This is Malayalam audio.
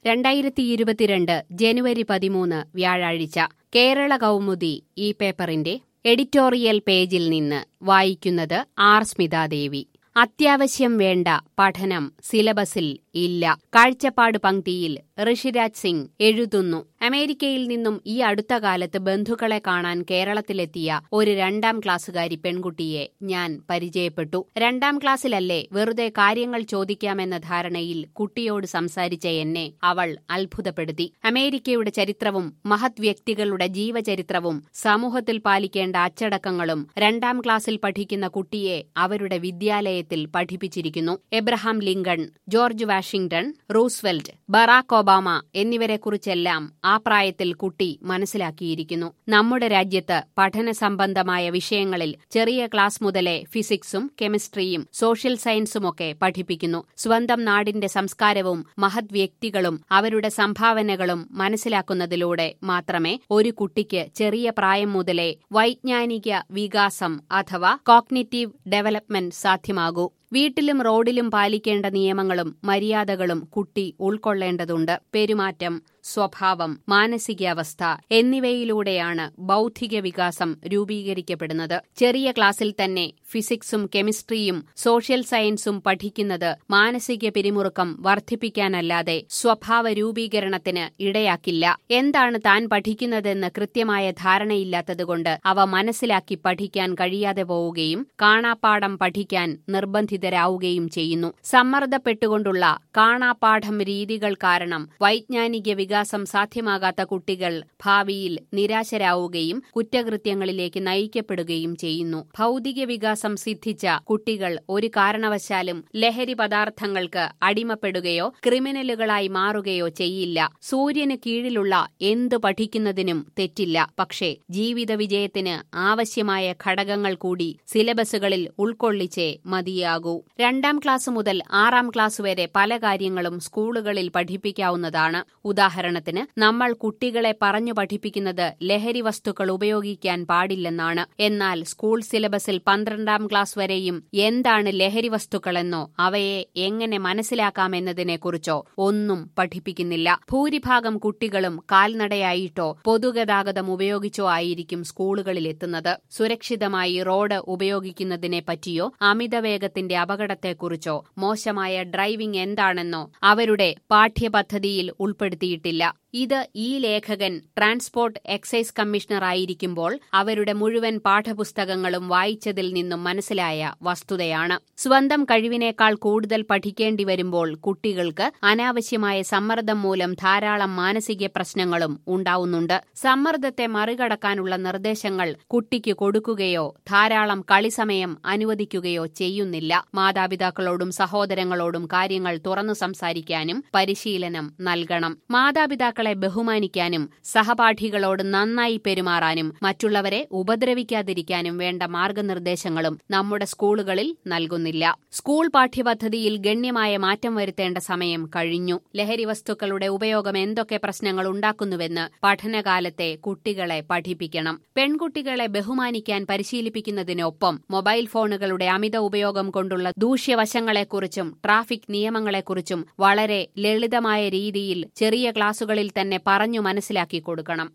രണ്ടായിരത്തി ഇരുപത്തിരണ്ട് ജനുവരി പതിമൂന്ന് വ്യാഴാഴ്ച കേരള കൗമുദി ഈ പേപ്പറിന്റെ എഡിറ്റോറിയൽ പേജിൽ നിന്ന് വായിക്കുന്നത് ആർ സ്മിതാദേവി അത്യാവശ്യം വേണ്ട പഠനം സിലബസിൽ ഇല്ല കാഴ്ചപ്പാട് പങ്ക്തിയിൽ ഋഷിരാജ് സിംഗ് എഴുതുന്നു അമേരിക്കയിൽ നിന്നും ഈ അടുത്ത കാലത്ത് ബന്ധുക്കളെ കാണാൻ കേരളത്തിലെത്തിയ ഒരു രണ്ടാം ക്ലാസ്സുകാരി പെൺകുട്ടിയെ ഞാൻ പരിചയപ്പെട്ടു രണ്ടാം ക്ലാസ്സിലല്ലേ വെറുതെ കാര്യങ്ങൾ ചോദിക്കാമെന്ന ധാരണയിൽ കുട്ടിയോട് സംസാരിച്ച എന്നെ അവൾ അത്ഭുതപ്പെടുത്തി അമേരിക്കയുടെ ചരിത്രവും മഹത് വ്യക്തികളുടെ ജീവചരിത്രവും സമൂഹത്തിൽ പാലിക്കേണ്ട അച്ചടക്കങ്ങളും രണ്ടാം ക്ലാസ്സിൽ പഠിക്കുന്ന കുട്ടിയെ അവരുടെ വിദ്യാലയത്തിൽ പഠിപ്പിച്ചിരിക്കുന്നു Abraham Lincoln George Washington Roosevelt Barack Obama എന്നിവരെക്കുറിച്ചെല്ലാം ആ പ്രായത്തിൽ കുട്ടി മനസ്സിലാക്കിയിരിക്കുന്നു നമ്മുടെ രാജ്യത്ത് പഠന സംബന്ധമായ വിഷയങ്ങളിൽ ചെറിയ ക്ലാസ് മുതലേ ഫിസിക്സും കെമിസ്ട്രിയും സോഷ്യൽ സയൻസുമൊക്കെ പഠിപ്പിക്കുന്നു സ്വന്തം നാടിന്റെ സംസ്കാരവും മഹത് വ്യക്തികളും അവരുടെ സംഭാവനകളും മനസ്സിലാക്കുന്നതിലൂടെ മാത്രമേ ഒരു കുട്ടിക്ക് ചെറിയ പ്രായം മുതലേ വൈജ്ഞാനിക വികാസം അഥവാ കോഗ്നിറ്റീവ് ഡെവലപ്മെന്റ് സാധ്യമാകൂ വീട്ടിലും റോഡിലും പാലിക്കേണ്ട നിയമങ്ങളും മര്യാദകളും കുട്ടി ഉൾക്കൊള്ളേണ്ടതുണ്ട് പെരുമാറ്റം സ്വഭാവം മാനസികാവസ്ഥ എന്നിവയിലൂടെയാണ് ബൗദ്ധിക വികാസം രൂപീകരിക്കപ്പെടുന്നത് ചെറിയ ക്ലാസ്സിൽ തന്നെ ഫിസിക്സും കെമിസ്ട്രിയും സോഷ്യൽ സയൻസും പഠിക്കുന്നത് മാനസിക പിരിമുറുക്കം വർദ്ധിപ്പിക്കാനല്ലാതെ സ്വഭാവ രൂപീകരണത്തിന് ഇടയാക്കില്ല എന്താണ് താൻ പഠിക്കുന്നതെന്ന് കൃത്യമായ ധാരണയില്ലാത്തതുകൊണ്ട് അവ മനസ്സിലാക്കി പഠിക്കാൻ കഴിയാതെ പോവുകയും കാണാപ്പാഠം പഠിക്കാൻ നിർബന്ധിതരാവുകയും ചെയ്യുന്നു സമ്മർദ്ദപ്പെട്ടുകൊണ്ടുള്ള കാണാപ്പാഠം രീതികൾ കാരണം വൈജ്ഞാനിക വികാസം സാധ്യമാകാത്ത കുട്ടികൾ ഭാവിയിൽ നിരാശരാവുകയും കുറ്റകൃത്യങ്ങളിലേക്ക് നയിക്കപ്പെടുകയും ചെയ്യുന്നു ഭൗതിക വികാസം സിദ്ധിച്ച കുട്ടികൾ ഒരു കാരണവശാലും ലഹരി പദാർത്ഥങ്ങൾക്ക് അടിമപ്പെടുകയോ ക്രിമിനലുകളായി മാറുകയോ ചെയ്യില്ല സൂര്യന് കീഴിലുള്ള എന്തു പഠിക്കുന്നതിനും തെറ്റില്ല പക്ഷേ ജീവിത വിജയത്തിന് ആവശ്യമായ ഘടകങ്ങൾ കൂടി സിലബസുകളിൽ ഉൾക്കൊള്ളിച്ചേ മതിയാകൂ രണ്ടാം ക്ലാസ് മുതൽ ആറാം ക്ലാസ് വരെ പല കാര്യങ്ങളും സ്കൂളുകളിൽ പഠിപ്പിക്കാവുന്നതാണ് ഉദാഹരണത്തിന് നമ്മൾ കുട്ടികളെ പറഞ്ഞു പഠിപ്പിക്കുന്നത് ലഹരി വസ്തുക്കൾ ഉപയോഗിക്കാൻ പാടില്ലെന്നാണ് എന്നാൽ സ്കൂൾ സിലബസിൽ പന്ത്രണ്ടാം ക്ലാസ് വരെയും എന്താണ് ലഹരി വസ്തുക്കളെന്നോ അവയെ എങ്ങനെ മനസ്സിലാക്കാമെന്നതിനെക്കുറിച്ചോ ഒന്നും പഠിപ്പിക്കുന്നില്ല ഭൂരിഭാഗം കുട്ടികളും കാൽനടയായിട്ടോ പൊതുഗതാഗതം ഉപയോഗിച്ചോ ആയിരിക്കും സ്കൂളുകളിൽ എത്തുന്നത് സുരക്ഷിതമായി റോഡ് ഉപയോഗിക്കുന്നതിനെ പറ്റിയോ അമിതവേഗത്തിന്റെ അപകടത്തെക്കുറിച്ചോ മോശമായ ഡ്രൈവിംഗ് എന്താണെന്നോ അവരുടെ പാഠ്യപദ്ധതിയിൽ ഉൾപ്പെടുത്തിയിട്ടില്ല ഇത് ഈ ലേഖകൻ ട്രാൻസ്പോർട്ട് എക്സൈസ് കമ്മീഷണർ ആയിരിക്കുമ്പോൾ അവരുടെ മുഴുവൻ പാഠപുസ്തകങ്ങളും വായിച്ചതിൽ നിന്നും മനസ്സിലായ വസ്തുതയാണ് സ്വന്തം കഴിവിനേക്കാൾ കൂടുതൽ പഠിക്കേണ്ടി വരുമ്പോൾ കുട്ടികൾക്ക് അനാവശ്യമായ സമ്മർദ്ദം മൂലം ധാരാളം മാനസിക പ്രശ്നങ്ങളും ഉണ്ടാവുന്നുണ്ട് സമ്മർദ്ദത്തെ മറികടക്കാനുള്ള നിർദ്ദേശങ്ങൾ കുട്ടിക്ക് കൊടുക്കുകയോ ധാരാളം കളിസമയം അനുവദിക്കുകയോ ചെയ്യുന്നില്ല മാതാപിതാക്കളോടും സഹോദരങ്ങളോടും കാര്യങ്ങൾ തുറന്നു സംസാരിക്കാനും പരിശീലനം നൽകണം മാതാപിതാക്കൾ മക്കളെ ബഹുമാനിക്കാനും സഹപാഠികളോട് നന്നായി പെരുമാറാനും മറ്റുള്ളവരെ ഉപദ്രവിക്കാതിരിക്കാനും വേണ്ട മാർഗനിർദ്ദേശങ്ങളും നമ്മുടെ സ്കൂളുകളിൽ നൽകുന്നില്ല സ്കൂൾ പാഠ്യപദ്ധതിയിൽ ഗണ്യമായ മാറ്റം വരുത്തേണ്ട സമയം കഴിഞ്ഞു ലഹരി വസ്തുക്കളുടെ ഉപയോഗം എന്തൊക്കെ പ്രശ്നങ്ങൾ ഉണ്ടാക്കുന്നുവെന്ന് പഠനകാലത്തെ കുട്ടികളെ പഠിപ്പിക്കണം പെൺകുട്ടികളെ ബഹുമാനിക്കാൻ പരിശീലിപ്പിക്കുന്നതിനൊപ്പം മൊബൈൽ ഫോണുകളുടെ അമിത ഉപയോഗം കൊണ്ടുള്ള ദൂഷ്യവശങ്ങളെക്കുറിച്ചും ട്രാഫിക് നിയമങ്ങളെക്കുറിച്ചും വളരെ ലളിതമായ രീതിയിൽ ചെറിയ ക്ലാസുകളിൽ തന്നെ പറഞ്ഞു മനസ്സിലാക്കി കൊടുക്കണം